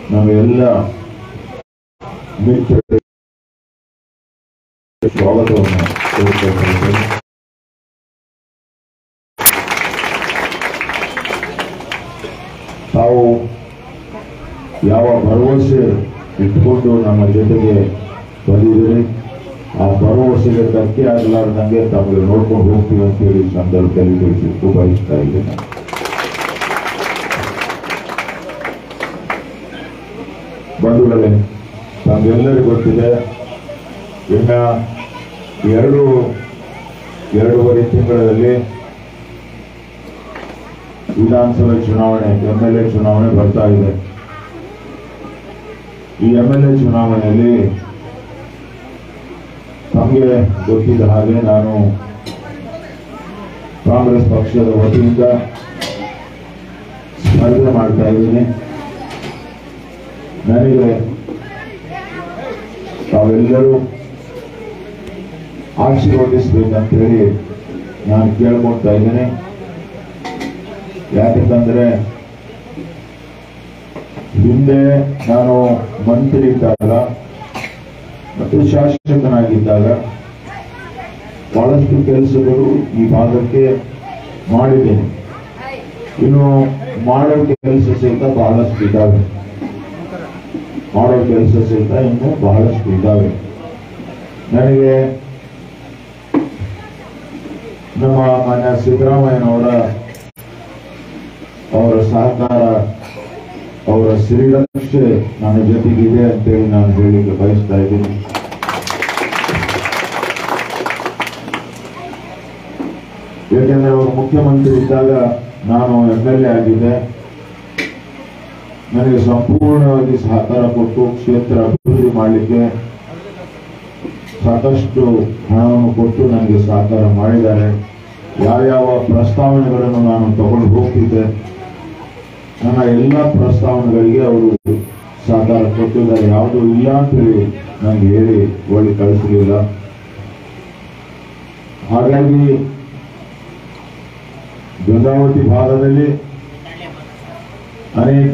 ನಮ್ಮೆಲ್ಲ ಮಿತ್ರರಿಗೆ ಸ್ವಾಗತವನ್ನು ಕೋರ್ತಾ ಇದ್ದೇನೆ. ತಾವು ಯಾವ ಭರವಸೆ ಇಟ್ಕೊಂಡು ನಮ್ಮ ಜೊತೆಗೆ ಬಂದಿದ್ದೀರಿ ಆ ಭರವಸೆಗೆ ಧಕ್ಕೆ ಆಗಲಾರ್ದಂಗೆ ತಮಗೆ ನೋಡ್ಕೊಂಡು ಹೋಗ್ತೀವಿ ಅಂತೇಳಿ ಈ ಸಂದರ್ಭದಲ್ಲಿ ತಿಳಿಸಲಿಕ್ಕೂ ಬಯಸ್ತಾ ಇದ್ದೇನೆ ಬಂಧುಗಳೇ ತಮಗೆಲ್ಲರಿಗೂ ಗೊತ್ತಿದೆ ಇನ್ನ ಎರಡು ಎರಡೂವರೆ ತಿಂಗಳಲ್ಲಿ ವಿಧಾನಸಭೆ ಚುನಾವಣೆ ಎಂ ಎಲ್ ಎ ಚುನಾವಣೆ ಬರ್ತಾ ಇದೆ ಈ ಎಂ ಎಲ್ ಎ ಚುನಾವಣೆಯಲ್ಲಿ ತಮಗೆ ಗೊತ್ತಿದ್ದ ಹಾಗೆ ನಾನು ಕಾಂಗ್ರೆಸ್ ಪಕ್ಷದ ವತಿಯಿಂದ ಸ್ಪರ್ಧೆ ಮಾಡ್ತಾ ಇದ್ದೀನಿ ನನಗೆ ತಾವೆಲ್ಲರೂ ಆಶೀರ್ವದಿಸ್ಬೇಕಂತ ಹೇಳಿ ನಾನು ಕೇಳ್ಕೊಳ್ತಾ ಇದ್ದೇನೆ ಯಾಕಂತಂದ್ರೆ ಹಿಂದೆ ನಾನು ಮಂತ್ರಿ ಇದ್ದಾಗ ಮತ್ತು ಶಾಸಕನಾಗಿದ್ದಾಗ ಬಹಳಷ್ಟು ಕೆಲಸಗಳು ಈ ಭಾಗಕ್ಕೆ ಮಾಡಿದ್ದೇನೆ ಇನ್ನು ಮಾಡೋ ಕೆಲಸ ಸಹಿತ ಬಹಳಷ್ಟು ಇದ್ದಾವೆ ಮಾಡೋ ಕೆಲಸ ಸಹಿತ ಇನ್ನು ಬಹಳಷ್ಟು ಇದ್ದಾವೆ ನನಗೆ ನಮ್ಮ ಮಾನ್ಯ ಸಿದ್ದರಾಮಯ್ಯನವರ ಅವರ ಸಹಕಾರ ಅವರ ಶ್ರೀರಕ್ಷೆ ನನ್ನ ಜೊತೆಗಿದೆ ಅಂತೇಳಿ ನಾನು ಹೇಳಲಿಕ್ಕೆ ಬಯಸ್ತಾ ಇದ್ದೀನಿ ಏಕೆಂದ್ರೆ ಅವರು ಮುಖ್ಯಮಂತ್ರಿ ಇದ್ದಾಗ ನಾನು ಎಂ ಎಲ್ ಎ ಆಗಿದ್ದೆ ನನಗೆ ಸಂಪೂರ್ಣವಾಗಿ ಸಹಕಾರ ಕೊಟ್ಟು ಕ್ಷೇತ್ರ ಅಭಿವೃದ್ಧಿ ಮಾಡಲಿಕ್ಕೆ ಸಾಕಷ್ಟು ಹಣವನ್ನು ಕೊಟ್ಟು ನನಗೆ ಸಹಕಾರ ಮಾಡಿದ್ದಾರೆ ಯಾವ್ಯಾವ ಪ್ರಸ್ತಾವನೆಗಳನ್ನು ನಾನು ತಗೊಂಡು ಹೋಗ್ತಿದ್ದೆ ನನ್ನ ಎಲ್ಲ ಪ್ರಸ್ತಾವನೆಗಳಿಗೆ ಅವರು ಸಹಕಾರ ಕೊಟ್ಟಿದ್ದಾರೆ ಯಾವುದೂ ಇಲ್ಲ ಅಂತ ಹೇಳಿ ನನಗೆ ಹೇಳಿ ಒಳ್ಳೆ ಕಳಿಸಲಿಲ್ಲ ಹಾಗಾಗಿ ಗಂಗಾವತಿ ಭಾಗದಲ್ಲಿ ಅನೇಕ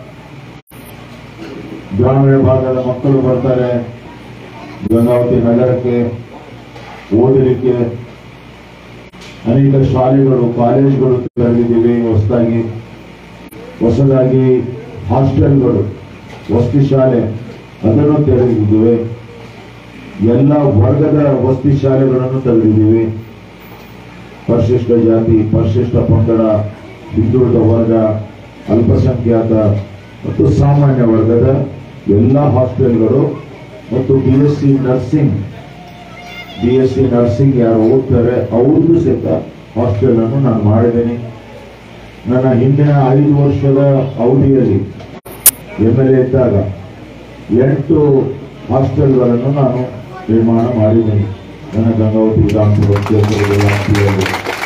ಗ್ರಾಮೀಣ ಭಾಗದ ಮಕ್ಕಳು ಬರ್ತಾರೆ ಗಂಗಾವತಿ ನಗರಕ್ಕೆ ಓದಲಿಕ್ಕೆ ಅನೇಕ ಶಾಲೆಗಳು ಕಾಲೇಜುಗಳು ತೆರೆದಿದ್ದೀವಿ ಹೊಸದಾಗಿ ಹೊಸದಾಗಿ ಹಾಸ್ಟೆಲ್ಗಳು ವಸತಿ ಶಾಲೆ ಅದನ್ನು ತೆರೆದಿದ್ದೇವೆ ಎಲ್ಲ ವರ್ಗದ ವಸತಿ ಶಾಲೆಗಳನ್ನು ತೆಗೆದಿದ್ದೀವಿ ಪರಿಶಿಷ್ಟ ಜಾತಿ ಪರಿಶಿಷ್ಟ ಪಂಗಡ ಹಿಂದುಳಿದ ವರ್ಗ ಅಲ್ಪಸಂಖ್ಯಾತ ಮತ್ತು ಸಾಮಾನ್ಯ ವರ್ಗದ ಎಲ್ಲ ಹಾಸ್ಟೆಲ್ಗಳು ಮತ್ತು B S C nursing B S C nursing ಯಾರು ಓದ್ತಾರೆ ಅವ್ರದ್ದು ಸಹಿತ ಹಾಸ್ಟೆಲ್ ಅನ್ನು ನಾನು ಮಾಡಿದ್ದೇನೆ ನನ್ನ ಹಿಂದಿನ ಐದು ವರ್ಷದ ಅವಧಿಯಲ್ಲಿ ಎಮ್ ಎಲ್ ಎ ಇದ್ದಾಗ ಎಂಟು ಹಾಸ್ಟೆಲ್ಗಳನ್ನು ನಾನು ನಿರ್ಮಾಣ ಮಾಡಿದ್ದೇನೆ ನನ್ನ ಗಂಗಾವತಿ ವಿಧಾನಸಭಾ ಕ್ಷೇತ್ರದ ವ್ಯಾಪ್ತಿಯಲ್ಲಿ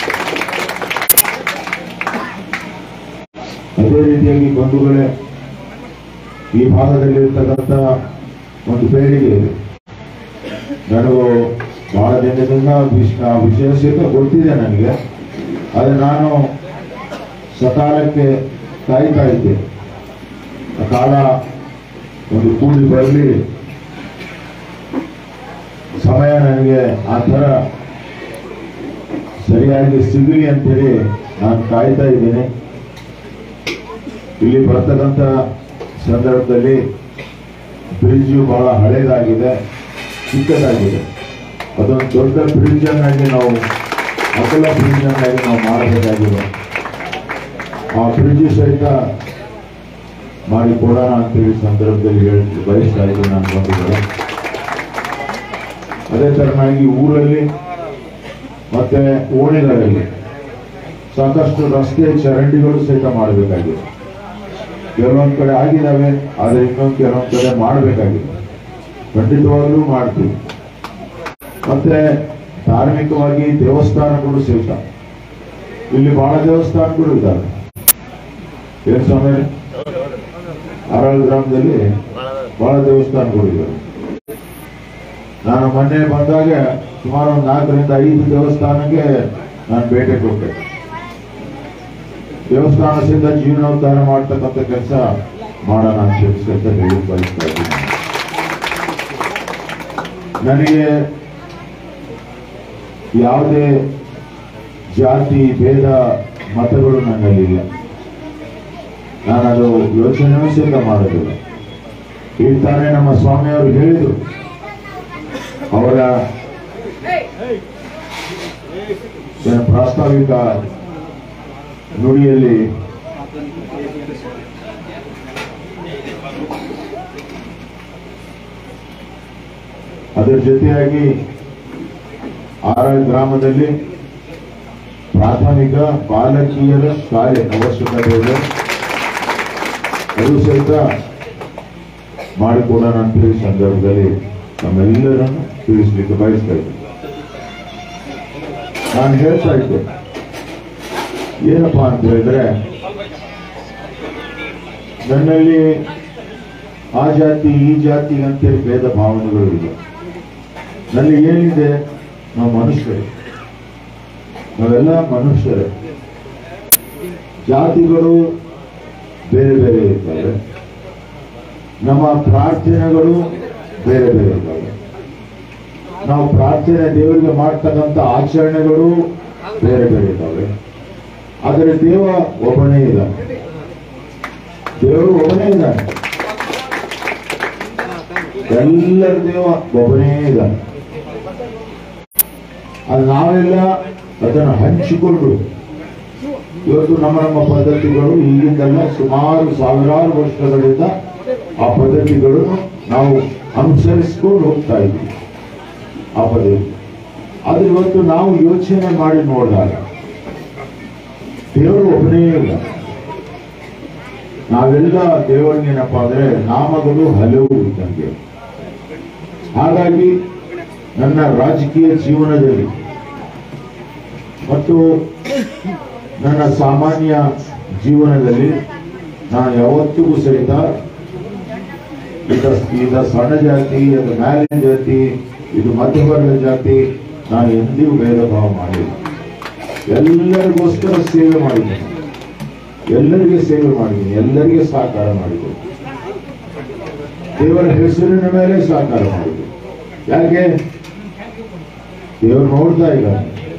ಅದೇ ರೀತಿಯಾಗಿ ಬಂಧುಗಳೇ ಈ ಭಾಗದಲ್ಲಿರ್ತಕ್ಕಂಥ ಒಂದು ಬೇಡಿಕೆ ಇದೆ ನನಗೂ ಬಹಳ ದಿನದಿಂದ ವಿಷ- ಆ ವಿಷಯ ಸಹಿತ ಗೊತ್ತಿದೆ ನನಗೆ ಆದರೆ ನಾನು ಸಕಾಲಕ್ಕೆ ಕಾಯ್ತಾ ಇದ್ದೆ ಆ ಕಾಲ ಒಂದು ಕೂಡಿ ಬರಲಿ ಸಮಯ ನನಗೆ ಆ ಥರ ಸರಿಯಾಗಿ ಸಿಗಲಿ ಅಂತೇಳಿ ನಾನು ಕಾಯ್ತಾ ಇದ್ದೀನಿ ಇಲ್ಲಿ ಬರ್ತಕ್ಕಂಥ ಸಂದರ್ಭದಲ್ಲಿ ಬ್ರಿಡ್ಜು ಬಹಳ ಹಳೇದಾಗಿದೆ ಚಿಕ್ಕದಾಗಿದೆ ಅದೊಂದು ದೊಡ್ಡ ಬ್ರಿಡ್ಜ್ ಅನ್ನಾಗಿ ನಾವು ಅಗಲ ಬ್ರಿಡ್ಜ್ ಅನ್ನಾಗಿ ನಾವು ಮಾಡಬೇಕಾಗಿದೆ ಆ ಬ್ರಿಡ್ಜ್ ಸಹಿತ ಮಾಡಿ ಕೊಡೋಣ ಅಂತೇಳಿ ಸಂದರ್ಭದಲ್ಲಿ ಹೇಳಿ ಬಯಸ್ತಾ ಇದ್ದೀನಿ ನಾನು ಬಂದಿದ್ದೆ ಅದೇ ತರನಾಗಿ ಊರಲ್ಲಿ ಮತ್ತೆ ಓಣಿಗಳಲ್ಲಿ ಸಾಕಷ್ಟು ರಸ್ತೆ ಚರಂಡಿಗಳು ಸಹಿತ ಮಾಡಬೇಕಾಗಿದೆ ಕೆಲವೊಂದ್ ಕಡೆ ಆಗಿದ್ದಾವೆ ಆದ್ರೆ ಇನ್ನೊಂದು ಕೆಲವೊಂದ್ ಕಡೆ ಮಾಡಬೇಕಾಗಿದೆ ಖಂಡಿತವಾಗ್ಲೂ ಮಾಡ್ತೀವಿ ಮತ್ತೆ ಧಾರ್ಮಿಕವಾಗಿ ದೇವಸ್ಥಾನಗಳು ಸಹಿತ ಇಲ್ಲಿ ಬಹಳ ದೇವಸ್ಥಾನಗಳು ಇದ್ದಾವೆ ಏನ್ ಸ್ವಾಮಿ ಅರಳ್ ಗ್ರಾಮದಲ್ಲಿ ಬಹಳ ದೇವಸ್ಥಾನಗಳು ಇದ್ದಾವೆ ನಾನು ಮೊನ್ನೆ ಬಂದಾಗ ಸುಮಾರು ಒಂದು ನಾಲ್ಕರಿಂದ ಐದು ದೇವಸ್ಥಾನಕ್ಕೆ ನಾನು ಭೇಟಿ ಕೊಟ್ಟೆ ದೇವಸ್ಥಾನ ಸಹಿತ ಜೀರ್ಣೋದ್ಧಾರ ಮಾಡ್ತಕ್ಕಂಥ ಕೆಲಸ ಮಾಡೋಣ ಅಂತ ತಿಳಿಸ್ಕೊಂತ ಹೇಳಿ ಬಯಸ್ತಾ ಇದ್ದೀನಿ ನನಗೆ ಯಾವುದೇ ಜಾತಿ ಭೇದ ಮತಗಳು ನನ್ನಲ್ಲಿಲ್ಲ ನಾನದು ಯೋಚನೆಯೂ ಸಹಿತ ಮಾಡೋದಿಲ್ಲ ಈಗ ತಾನೇ ನಮ್ಮ ಸ್ವಾಮಿಯವರು ಹೇಳಿದರು ಅವರ ಏನು ಪ್ರಾಸ್ತಾವಿಕ ನುಡಿಯಲ್ಲಿ ಅದರ ಜೊತೆಯಾಗಿ ಆರ ಗ್ರಾಮದಲ್ಲಿ ಪ್ರಾಥಮಿಕ ಬಾಲಕಿಯರ ಶಾಲೆ ಅವಶ್ಯಕತೆ ಇದೆ ಅದು ಸಹಿತ ಮಾಡಿಕೊಡೋಣ ಅಂತ ಈ ಸಂದರ್ಭದಲ್ಲಿ ನಮ್ಮೆಲ್ಲರನ್ನು ತಿಳಿಸ್ಲಿಕ್ಕೆ ಬಯಸ್ತಾ ಇದ್ದೀನಿ ನಾನು ಹೇಳ್ತಾ ಇದ್ದೆ ಏನಪ್ಪಾ ಅಂತ ಹೇಳಿದ್ರೆ ನನ್ನಲ್ಲಿ ಆ ಜಾತಿ ಈ ಜಾತಿ ಅಂತೇಳಿ ಭೇದ ಭಾವನೆಗಳು ಇಲ್ಲ ನಲ್ಲಿ ಏನಿದೆ ನಾವು ಮನುಷ್ಯರೇ ನಾವೆಲ್ಲ ಮನುಷ್ಯರೇ ಜಾತಿಗಳು ಬೇರೆ ಬೇರೆ ಇರ್ತವೆ ನಮ್ಮ ಪ್ರಾರ್ಥನೆಗಳು ಬೇರೆ ಬೇರೆ ಇದ್ದಾವೆ ನಾವು ಪ್ರಾರ್ಥನೆ ದೇವರಿಗೆ ಮಾಡ್ತಕ್ಕಂಥ ಆಚರಣೆಗಳು ಬೇರೆ ಬೇರೆ ಇದ್ದಾವೆ ಆದರೆ ದೇವ ಒಬ್ಬನೇ ಇದ್ದಾನೆ ದೇವರು ಒಬ್ಬನೇ ಇದ್ದಾನೆ ಎಲ್ಲರ ದೇವ ಒಬ್ಬನೇ ಇದ್ದಾನೆ ಅದು ನಾವೆಲ್ಲ ಅದನ್ನು ಹಂಚಿಕೊಂಡು ಇವತ್ತು ನಮ್ಮ ನಮ್ಮ ಪದ್ಧತಿಗಳು ಈಗಿಂದಲ್ಲ ಸುಮಾರು ಸಾವಿರಾರು ವರ್ಷಗಳಿಂದ ಆ ಪದ್ಧತಿಗಳನ್ನು ನಾವು ಅನುಸರಿಸಿಕೊಂಡು ಹೋಗ್ತಾ ಇದ್ದೀವಿ ಆ ಪದ್ಧತಿ ಅದು ಇವತ್ತು ನಾವು ಯೋಚನೆ ಮಾಡಿ ನೋಡಿದಾಗ ದೇವರು ಒಬ್ಬನೇ ಇಲ್ಲ ನಾವೆಲ್ಲ ದೇವರಿಗೇನಪ್ಪ ಅಂದ್ರೆ ನಾಮಗಳು ಹಲವು ಇದ್ದಂಗೆ ಹಾಗಾಗಿ ನನ್ನ ರಾಜಕೀಯ ಜೀವನದಲ್ಲಿ ಮತ್ತು ನನ್ನ ಸಾಮಾನ್ಯ ಜೀವನದಲ್ಲಿ ನಾನು ಯಾವತ್ತಿಗೂ ಸಹಿತ ಇದು ಇದು ಸಣ್ಣ ಜಾತಿ ಅದು ಮ್ಯಾಲಿನ ಜಾತಿ ಇದು ಮಧ್ಯಮವರ್ಗದ ಜಾತಿ ನಾನು ಎಂದಿಗೂ ಭೇದ ಭಾವ ಮಾಡಿಲ್ಲ ಎಲ್ಲರಿಗೋಸ್ಕರ ಸೇವೆ ಮಾಡಿದ್ದೀನಿ ಎಲ್ಲರಿಗೆ ಸೇವೆ ಮಾಡಿದ್ದೀನಿ ಎಲ್ಲರಿಗೆ ಸಹಕಾರ ಮಾಡಿದ್ದೀನಿ ದೇವರ ಹೆಸರಿನ ಮೇಲೆ ಸಹಕಾರ ಮಾಡಿದ್ದೀನಿ ಯಾಕೆ ದೇವರು ನೋಡ್ತಾ ಇದ್ದಾನೆ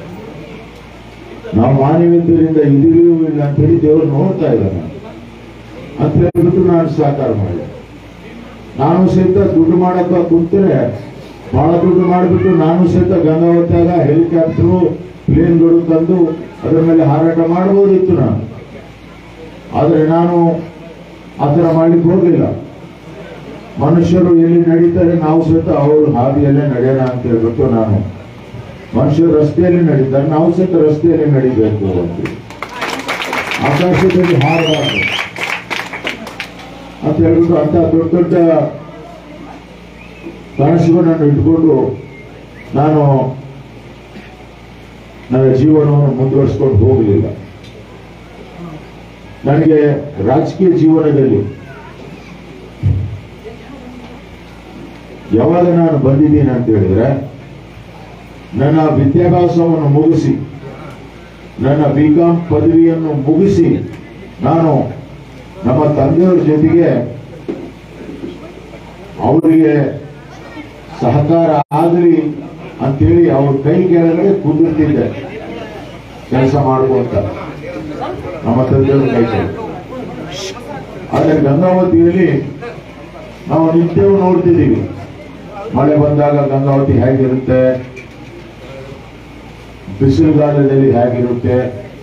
ನಾವು ಮಾನವೀಯತೆಯಿಂದ ಇದೀವೋ ಇಲ್ಲ ಅಂತ ಹೇಳಿ ದೇವರು ನೋಡ್ತಾ ಇದ್ದಾನೆ ಅಂತ ಹೇಳ್ಬಿಟ್ಟು ನಾನು ಸಹಕಾರ ಮಾಡಿದೆ ನಾನು ಸಹಿತ ದುಡ್ಡು ಮಾಡಕ್ಕ ಕುಂತರೆ ಬಹಳ ದುಡ್ಡು ಮಾಡಿಬಿಟ್ಟು ನಾನು ಸಹಿತ ಗಂಗಾವತಿಯಾಗ ಹೆಲಿಕಾಪ್ಟರು ಪ್ಲೇನ್ಗಳು ತಂದು ಅದರ ಮೇಲೆ ಹಾರಾಟ ಮಾಡಬಹುದಿತ್ತು ನಾನು ಆದರೆ ನಾನು ಆ ಥರ ಮಾಡ್ಲಿಕ್ಕೆ ಹೋಗಲಿಲ್ಲ ಮನುಷ್ಯರು ಎಲ್ಲಿ ನಡೀತಾರೆ ನಾವು ಸಹಿತ ಅವರು ಹಾದಿಯಲ್ಲೇ ನಡೆಯೋಣ ಅಂತ ಹೇಳ್ಬಿಟ್ಟು ನಾನು ಮನುಷ್ಯರು ರಸ್ತೆಯಲ್ಲಿ ನಡೀತಾರೆ ನಾವು ಸಹಿತ ರಸ್ತೆಯಲ್ಲಿ ನಡಿಬೇಕು ಅಂತ ಆಕಾಶದಲ್ಲಿ ಹಾರಬಾರ್ದು ಅಂತ ಹೇಳ್ಬಿಟ್ಟು ಅಂತ ದೊಡ್ಡ ದೊಡ್ಡ ಕನಸುಗಳನ್ನು ಇಟ್ಕೊಂಡು ನಾನು ನನ್ನ ಜೀವನವನ್ನು ಮುಂದುವರಿಸ್ಕೊಂಡು ಹೋಗಲಿಲ್ಲ ನನಗೆ ರಾಜಕೀಯ ಜೀವನದಲ್ಲಿ ಯಾವಾಗ ನಾನು ಬಂದಿದ್ದೀನಿ ಅಂತ ಹೇಳಿದ್ರೆ ನನ್ನ ವಿದ್ಯಾಭ್ಯಾಸವನ್ನು ಮುಗಿಸಿ ನನ್ನ ಬಿ ಕಾಮ್ ಪದವಿಯನ್ನು ಮುಗಿಸಿ ನಾನು ನಮ್ಮ ತಂದೆಯವರ ಜೊತೆಗೆ ಅವರಿಗೆ ಸಹಕಾರ ಆಗಲಿ ಅಂತೇಳಿ ಅವ್ರ ಕೈ ಕೆಳಗಡೆ ಕುಂದಿರ್ತಿದ್ದೆ ಕೆಲಸ ಮಾಡುವಂತ ನಮ್ಮ ತಂದೆಯವರ ಕೈ ಕೆಳಗೆ ಆದರೆ ಗಂಗಾವತಿಯಲ್ಲಿ ನಾವು ನಿತ್ಯವೂ ನೋಡ್ತಿದ್ದೀವಿ ಮಳೆ ಬಂದಾಗ ಗಂಗಾವತಿ ಹೇಗಿರುತ್ತೆ ಬಿಸಿಲುಗಾಲದಲ್ಲಿ ಹೇಗಿರುತ್ತೆ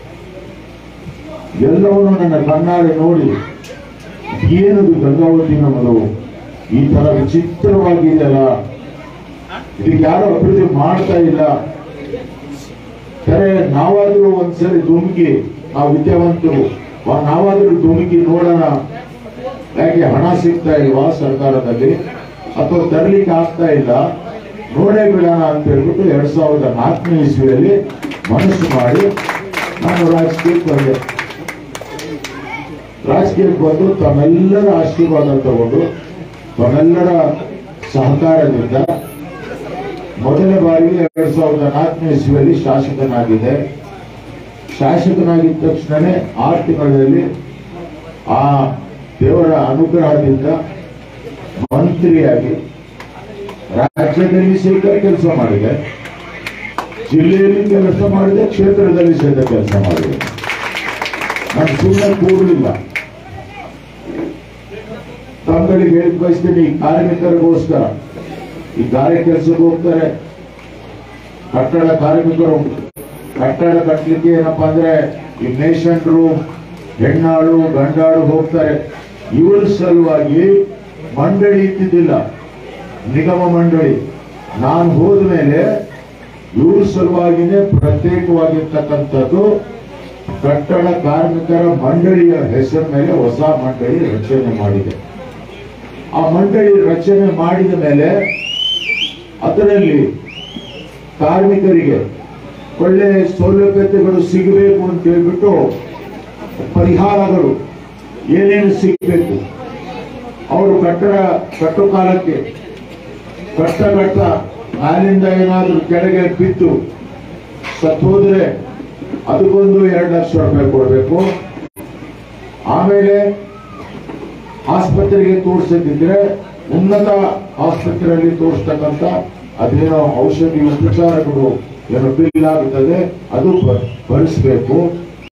ಎಲ್ಲವನ್ನು ನನ್ನ ಕಣ್ಣಾರೆ ನೋಡಿ ಏನದು ಗಂಗಾವತಿ ನಮ್ಮದು ಈ ತರ ವಿಚಿತ್ರವಾಗಿದೆಯಲ್ಲ ಇದಕ್ಕೆ ಯಾರು ಅಭಿವೃದ್ಧಿ ಮಾಡ್ತಾ ಇಲ್ಲ ಸರಿ ನಾವಾದ್ರೂ ಒಂದ್ಸರಿ ಧುಮುಕಿ ನಾವು ವಿದ್ಯಾವಂತರು ವಾ- ನಾವಾದ್ರೂ ಧುಮುಕಿ ನೋಡೋಣ ಯಾಕೆ ಹಣ ಸಿಗ್ತಾ ಇಲ್ವಾ ಸರ್ಕಾರದಲ್ಲಿ ಅಥವಾ ತರಲಿಕ್ಕೆ ಆಗ್ತಾ ಇಲ್ಲ ನೋಡೇ ಬಿಡೋಣ ಅಂತ ಹೇಳ್ಬಿಟ್ಟು ಎರಡ್ ಸಾವಿರದ ನಾಲ್ಕನೇ ಇಸ್ವಿಯಲ್ಲಿ ಮನಸ್ಸು ಮಾಡಿ ನಾನು ರಾಜಕೀಯಕ್ಕೆ ಬಂದೆ ರಾಜಕೀಯಕ್ಕೆ ಬಂದು ತಮ್ಮೆಲ್ಲರ ಆಶೀರ್ವಾದ ತಗೊಂಡು ತಮ್ಮೆಲ್ಲರ ಸಹಕಾರದಿಂದ ಮೊದಲನೇ ಬಾರಿಗೆ ಎರಡ್ ಸಾವಿರದ ನಾಲ್ಕನೇ ಇಸ್ವಿಯಲ್ಲಿ ಶಾಸಕನಾಗಿದೆ ಶಾಸಕನಾಗಿದ್ದ ತಕ್ಷಣನೇ ಆರು ತಿಂಗಳಲ್ಲಿ ಆ ದೇವರ ಅನುಗ್ರಹದಿಂದ ಮಂತ್ರಿಯಾಗಿ ರಾಜ್ಯದಲ್ಲಿ ಸಹಿತ ಕೆಲಸ ಮಾಡಿದೆ ಜಿಲ್ಲೆಯಲ್ಲಿ ಕೆಲಸ ಮಾಡಿದೆ ಕ್ಷೇತ್ರದಲ್ಲಿ ಸಹಿತ ಕೆಲಸ ಮಾಡಿದೆ ನಾನು ಸುಮ್ಮನೆ ಕೂಡಲಿಲ್ಲ ತಮ್ಮಗಳಿಗೆ ಹೇಳಿ ಬಯಸ್ತೀನಿ ಈ ಕಾರ್ಮಿಕರಿಗೋಸ್ಕರ ಈ ಕಾರ್ಯ ಕೆಲಸಕ್ಕೆ ಹೋಗ್ತಾರೆ ಕಟ್ಟಡ ಕಾರ್ಮಿಕರು ಕಟ್ಟಡ ಕಟ್ಟಲಿಕ್ಕೆ ಏನಪ್ಪಾ ಅಂದ್ರೆ ಈ ಮೇಷನ್ರು ಹೆಣ್ಣಾಳು ಗಂಡಾಳು ಹೋಗ್ತಾರೆ ಇವರ ಸಲುವಾಗಿ ಮಂಡಳಿ ಇದ್ದಿದ್ದಿಲ್ಲ ನಿಗಮ ಮಂಡಳಿ ನಾನು ಹೋದ ಮೇಲೆ ಇವ್ರ ಸಲುವಾಗಿನೇ ಪ್ರತ್ಯೇಕವಾಗಿರ್ತಕ್ಕಂಥದ್ದು ಕಟ್ಟಡ ಕಾರ್ಮಿಕರ ಮಂಡಳಿಯ ಹೆಸರ ಮೇಲೆ ಹೊಸ ಮಂಡಳಿ ರಚನೆ ಮಾಡಿದೆ ಆ ಮಂಡಳಿ ರಚನೆ ಮಾಡಿದ ಮೇಲೆ ಅದರಲ್ಲಿ ಕಾರ್ಮಿಕರಿಗೆ ಒಳ್ಳೆ ಸೌಲಭ್ಯತೆಗಳು ಸಿಗಬೇಕು ಅಂತ ಹೇಳ್ಬಿಟ್ಟು ಪರಿಹಾರಗಳು ಏನೇನು ಸಿಗಬೇಕು ಅವರು ಕಟ್ಟಡ ಕಟ್ಟೋ ಕಾಲಕ್ಕೆ ಕಟ್ಟ ಕಟ್ಟ ನಾಲಿಂದ ಏನಾದರೂ ಕೆಳಗೆ ಬಿದ್ದು ಸತ್ತೋದ್ರೆ ಅದಕ್ಕೊಂದು ಎರಡು ಲಕ್ಷ ರೂಪಾಯಿ ಕೊಡಬೇಕು ಆಮೇಲೆ ಆಸ್ಪತ್ರೆಗೆ ತೋರಿಸದಿದ್ರೆ ಉನ್ನತ ಆಸ್ಪತ್ರೆಯಲ್ಲಿ ತೋರಿಸ್ತಕ್ಕಂಥ ಅದೇನೋ ಔಷಧಿ ಉಪಚಾರಗಳು ಏನೋ ಬಿಲ್ ಆಗುತ್ತದೆ ಅದು ಭ- ಭರಿಸ್ಬೇಕು